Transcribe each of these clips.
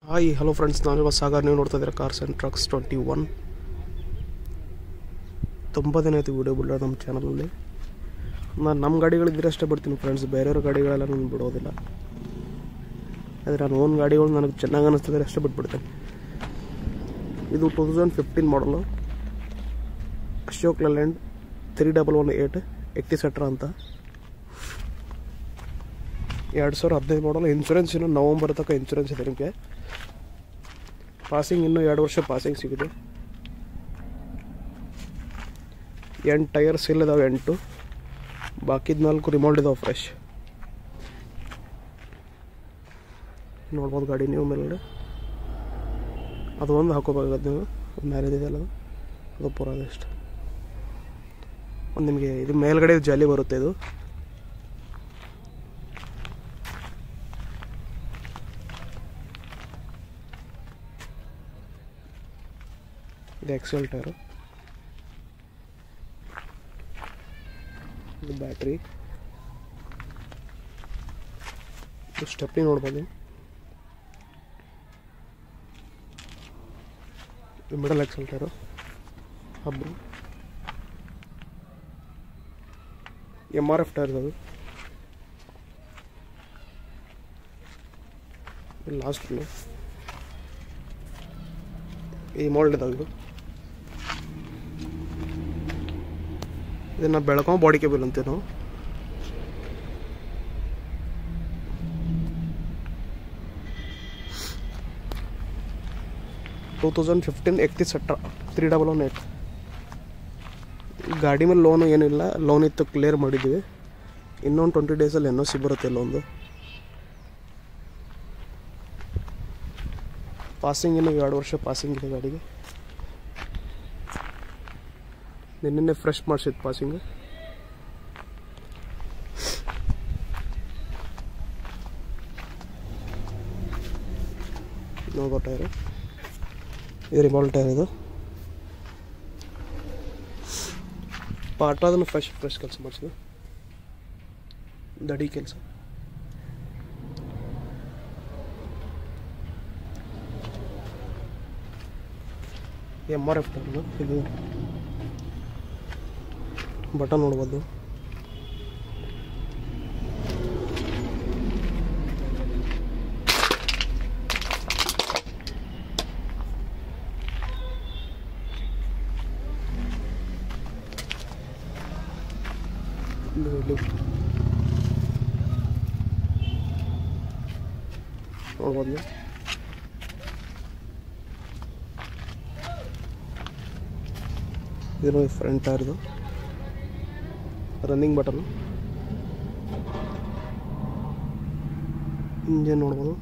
Hi hello friends ನಾನಿವಾಗ ಸಾಗರ್ ನೀವು ನೋಡ್ತಾ ಇದ್ದೀರಾ cars and trucks twenty one ತುಂಬ ದಿನ ಆಯಿತು ವೀಡಿಯೋ ಬಿಡೋ ನಮ್ಮ ಚಾನಲಲ್ಲಿ ನಾನು ನಮ್ಮ ಗಾಡಿಗಳಿದ್ದರೆ ಅಷ್ಟೇ ಬಿಡ್ತೀನಿ ಫ್ರೆಂಡ್ಸ್ ಬೇರೆಯವ್ರ ಗಾಡಿಗಳೆಲ್ಲ ನಾನು ಬಿಡೋದಿಲ್ಲ ಆದರೆ ನಾನು ಓನ್ ಗಾಡಿಗಳು ನನಗೆ ಚೆನ್ನಾಗಿ ಅನ್ನಿಸ್ತದೆ ಅಷ್ಟೇ ಬಿಟ್ಬಿಡ್ತೇನೆ ಇದು two thousand fifteen model Ashok Leyland three double one eight et cetera ಅಂತ ಎರಡು ಸಾವಿರ ಹದಿನೈದು ಮಾಡಲ್ ಇನ್ಶೂರೆನ್ಸ್ ಇನ್ನು ನವಂಬರ್ ತನಕ ಇನ್ಶೂರೆನ್ಸ್ ಇದೆ ನಿಮಗೆ ಪಾಸಿಂಗ್ ಇನ್ನೂ ಎರಡು ವರ್ಷ ಪಾಸಿಂಗ್ ಸಿಗುತ್ತೆ ಎಂಟು ಟೈರ್ಸ್ ಇಲ್ಲಿದಾವೆ ಎಂಟು ಬಾಕಿದ ನಾಲ್ಕು ರಿಮೋಲ್ಡ್ ಇದಾವೆ ಫ್ರೆಶ್ ನೋಡ್ಬೋದು ಗಾಡಿ ನೀವು ಮೇಲ್ಗಡೆ ಅದು ಒಂದು ಹಾಕೋಬೇಕಾಗತ್ತೆ ನೀವು ಮ್ಯಾರೇಜ್ ಇದೆಯಲ್ಲ ಅದು ಅದು ಪೂರ ಅದಷ್ಟು ಒಂದು ನಿಮಗೆ ಇದು ಮೇಲ್ಗಡೆ ಜಾಲಿ ಬರುತ್ತೆ ಇದು ಇದು ಎಕ್ಸೆಲ್ ಟೈರು ಇದು ಬ್ಯಾಟ್ರಿ ಇದು ಸ್ಟೆಪ್ನಿ ನೋಡ್ಬೋದು ಇದು middle axle tyre hub M R F tyres ಅದು ಲಾಸ್ಟ್ ಈ ಮೋಲ್ಡ್ ಇದಾವೆ ಇದು ಇದನ್ನು ಬೆಳಗಾವ್ ಬಾಡಿ ಕೇಬಲ್ ಅಂತೀವಿ ನಾವು two thousand fifteen et cetera three double one eight ಗಾಡಿ ಮೇಲೆ ಲೋನು ಏನಿಲ್ಲ ಲೋನ್ ಇತ್ತು ಕ್ಲಿಯರ್ ಮಾಡಿದ್ದೀವಿ ಇನ್ನೊಂದು ಟ್ವೆಂಟಿ ಡೇಸಲ್ಲಿ ಎನ್ ಒ ಸಿ ಬರುತ್ತೆ ಲೋನ್ದು ಪಾಸಿಂಗ್ ಇನ್ನು ಎರಡು ವರ್ಷ ಪಾಸಿಂಗ್ ಇದೆ ಗಾಡಿಗೆ ನಿನ್ನೆ ಫ್ರೆಶ್ ಮಾಡಿಸಿದ್ದು ಪಾಸಿಂಗ್ ನೋಗೋ ಟೈರು ಇದು ರಿಮಾಲ್ ಟೈರ್ ಇದು ಪಾಠ ಅದನ್ನು ಫ್ರೆಶ್ ಫ್ರೆಶ್ ಕೆಲಸ ಮಾಡಿಸಿದ್ದು ದಡಿ ಕೆಲಸ ಎಮ್ ಆರ್ ಎಫ್ ಟೈರು ಇದು ಬಟನ್ ನೋಡ್ಬೋದು ನೋಡ್ಬೋದು ಇದು ಫ್ರಂಟ್ ಟೈರ್ದು ರನ್ನಿಂಗ್ ಬಟನ್ ಇಂಜನ್ ನೋಡ್ಬೋದು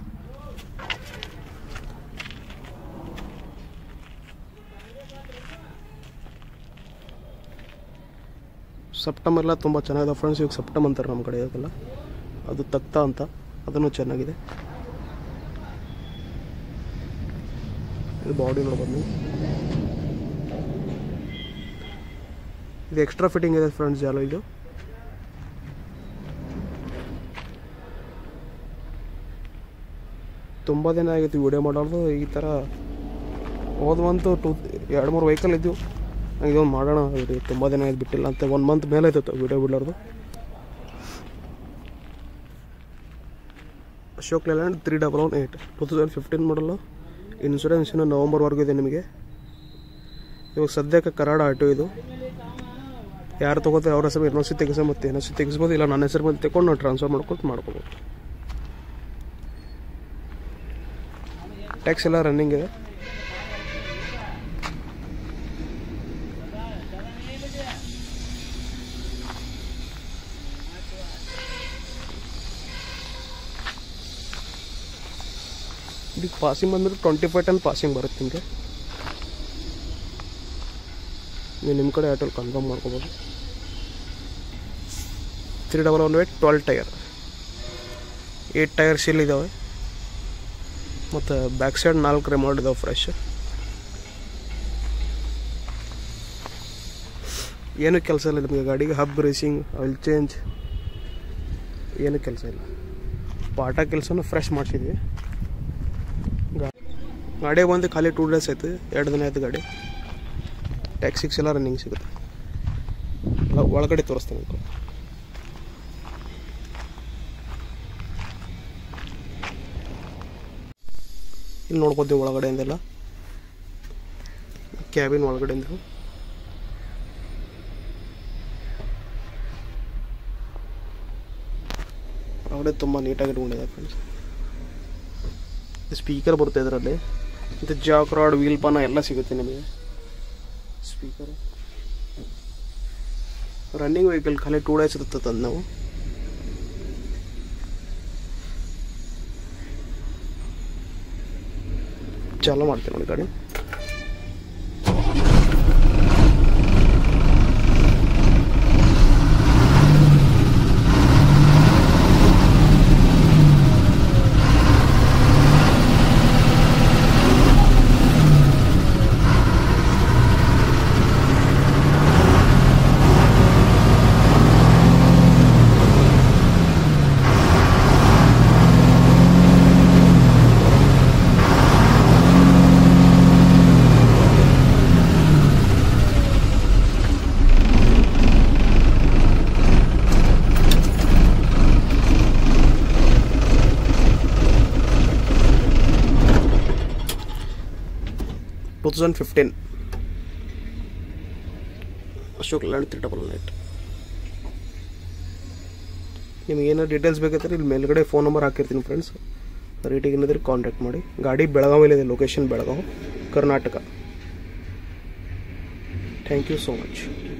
ಸಪ್ಟಮ್ ಎಲ್ಲ ತುಂಬ ಚೆನ್ನಾಗಿದೆ ಫ್ರೆಂಡ್ಸ್ ಇವಾಗ ಸಪ್ಟಮ್ ಅಂತಾರೆ ನಮ್ಮ ಕಡೆ ಅದೆಲ್ಲ ಅದು ತಕ್ತ ಅಂತ ಅದನ್ನು ಚೆನ್ನಾಗಿದೆ ಇದು ಬಾಡಿ ನೋಡ್ಬೋದು ನೀವು ಇದು ಎಕ್ಸ್ಟ್ರಾ ಫಿಟ್ಟಿಂಗ್ ಇದೆ ಫ್ರೆಂಡ್ಸ್ ಜಾಲ ಇದು ತುಂಬ ದಿನ ಆಗಿತ್ತು ವಿಡಿಯೋ ಮಾಡೋದು ಈ ಥರ ಹೋದ್ವಂತೂ ಟೂ ಎರಡು ಮೂರು ವೆಹಿಕಲ್ ಇದ್ದವು ಇದೊಂದು ಮಾಡೋಣ ಇದು ತುಂಬ ದಿನ ಆಯ್ತು ಬಿಟ್ಟಿಲ್ಲ ಅಂತ ಒನ್ ಮಂತ್ ಮೇಲೆ ಆಯ್ತು ವಿಡಿಯೋ ಬಿಡೋದು Ashok Leyland three double one eight two thousand fifteen model insurance ಇನ್ನು ನವಂಬರ್ವರೆಗೂ ಇದೆ ನಿಮಗೆ ಇವಾಗ ಸದ್ಯಕ್ಕೆ ಕರಾಡ ಆಟೋ ಇದು ಯಾರು ತೊಗೋತಾರೆ ಅವ್ರ ಹೆಸರು ಎನ್ ಒ ಸಿ ತೆಗಿಸೋ ಮತ್ತೆ ಎನ್ ಒ ಸಿ ತೆಗಿಸ್ಬೋದು ಇಲ್ಲ ನನ್ನ ಹೆಸರು ಮೇಲೆ ತಗೊಂಡು ನಾವು ಟ್ರಾನ್ಸ್ಫರ್ ಮಾಡ್ಕೊತ ಮಾಡ್ಕೋಬೋದು ಟ್ಯಾಕ್ಸ್ ಎಲ್ಲ ರನ್ನಿಂಗ್ ಇದೆ ಇದಕ್ಕೆ ಪಾಸಿಂಗ್ ಬಂದ್ರೆ ಟ್ವೆಂಟಿ ಫೈವ್ ಟನ್ ಪಾಸಿಂಗ್ ಬರುತ್ತೆ ನಿಮಗೆ ನೀವು ನಿಮ್ಮ ಕಡೆ ಆಟೋಲ್ಲಿ ಕನ್ಫರ್ಮ್ ಮಾಡ್ಕೋಬೋದು three double one eight twelve tyre eight tyre seal ಇದ್ದಾವೆ ಮತ್ತು ಬ್ಯಾಕ್ ಸೈಡ್ ನಾಲ್ಕು ರೆಮೋಲ್ಡ್ ಇದಾವೆ ಫ್ರೆಶ್ ಏನು ಕೆಲಸ ಇಲ್ಲ ನಿಮಗೆ ಗಾಡಿಗೆ ಹಬ್ ರೇಸಿಂಗ್ ಆಯಿಲ್ ಚೇಂಜ್ ಏನು ಕೆಲಸ ಇಲ್ಲ ಪಾಠ ಕೆಲಸನೂ ಫ್ರೆಶ್ ಮಾಡಿಸಿದ್ವಿ ಗಾ ಗಾಡಿ ಬಂದು ಖಾಲಿ ಟೂ ಡೇಸ್ ಆಯ್ತು ಎರಡು ದಿನ ಆಯ್ತು ಗಾಡಿ ಟ್ಯಾಕ್ಸಿಕ್ಸ್ ಎಲ್ಲ ರನ್ನಿಂಗ್ ಸಿಗುತ್ತೆ ಎಲ್ಲ ಒಳಗಡೆ ತೋರಿಸ್ತೀನಿ ನಿಮ್ಗೆ. ಇಲ್ಲಿ ನೋಡ್ಕೊತೀವಿ ಒಳಗಡೆಯಿಂದೆಲ್ಲ ಕ್ಯಾಬಿನ್ ಒಳಗಡೆಯಿಂದ ಒಳಗಡೆ ತುಂಬ ನೀಟಾಗಿ ಇಟ್ಕೊಂಡಿದೆ ಫ್ರೆಂಡ್ಸ್ ಸ್ಪೀಕರ್ ಬರುತ್ತೆ ಇದರಲ್ಲಿ ಮತ್ತು ಜಾಕ್ ರಾಡ್ ವೀಲ್ ಪಾನ ಎಲ್ಲ ಸಿಗುತ್ತೆ ನಿಮಗೆ ಸ್ಪೀಕರ್ ರನ್ನಿಂಗ್ ವೆಹಿಕಲ್ ಖಾಲಿ ಟೂ ಡೇಸ್ ಇರುತ್ತೆ ತಂದು ನಾವು ಚಾಲೂ ಮಾಡ್ತೀವಿ ನೋಡಿ ಗಾಡಿ two thousand fifteen Ashok Leyland three double ನೈಟ್ ನಿಮ್ಗೆ ಏನಾರು ಡೀಟೇಲ್ಸ್ ಬೇಕಾದ್ರೆ ಇಲ್ಲಿ ಮೇಲ್ಗಡೆ ಫೋನ್ ನಂಬರ್ ಹಾಕಿರ್ತೀನಿ ಫ್ರೆಂಡ್ಸ್ ರೇಟಿಗೆ ಏನಾದ್ರೆ ಕಾಂಟ್ಯಾಕ್ಟ್ ಮಾಡಿ ಗಾಡಿ ಬೆಳಗಾವಿಯಲ್ಲಿದೆ location Belagavi Karnataka thank you so much